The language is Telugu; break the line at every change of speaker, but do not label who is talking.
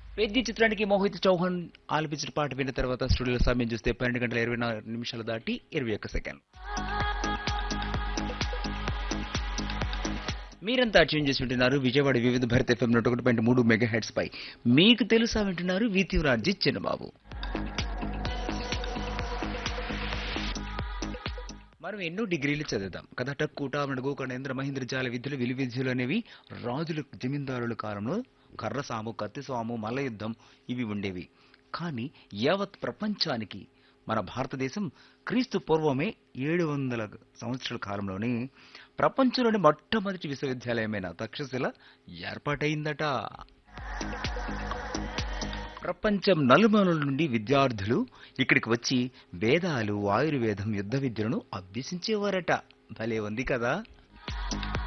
పెద్ద చిత్రానికి మోహిత్ చౌహాన్ ఆలపించిన పాట విన్న తర్వాత స్టూడియోలో సమయం చూస్తే పన్నెండు గంటల ఇరవై నాలుగు నిమిషాలు దాటి ఇరవై ఒక్క సెకండ్ మీరంతా ట్యూన్ చేసి ఉంటున్నారు విజయవాడ వివిధ భారత ఎఫ్ఎం నూట ఒకటి పాయింట్ మూడు మెగా హెడ్స్ పై మీకు తెలుసా వింటున్నారు వీతివరాజీ చిన్నబాబు మనం ఎన్నో డిగ్రీలు చదువుతాం కథట కూట మడుగు కణేంద్ర మహేంద్ర జాల విద్యలు విలు విద్యలు అనేవి రాజుల జమీందారుల కాలంలో కర్ర సాము కత్తి సాము మల్ల యుద్ధం ఇవి ఉండేవి కానీ యావత్ ప్రపంచానికి మన భారతదేశం క్రీస్తు పూర్వమే ఏడు వందల సంవత్సరాల కాలంలోనే ప్రపంచంలోని మొట్టమొదటి విశ్వవిద్యాలయమైన తక్షశిల ఏర్పాటైందట ప్రపంచం నలుమూలల నుండి విద్యార్థులు ఇక్కడికి వచ్చి వేదాలు ఆయుర్వేదం యుద్ధ విద్యలను అభ్యసించేవారట భలే ఉంది కదా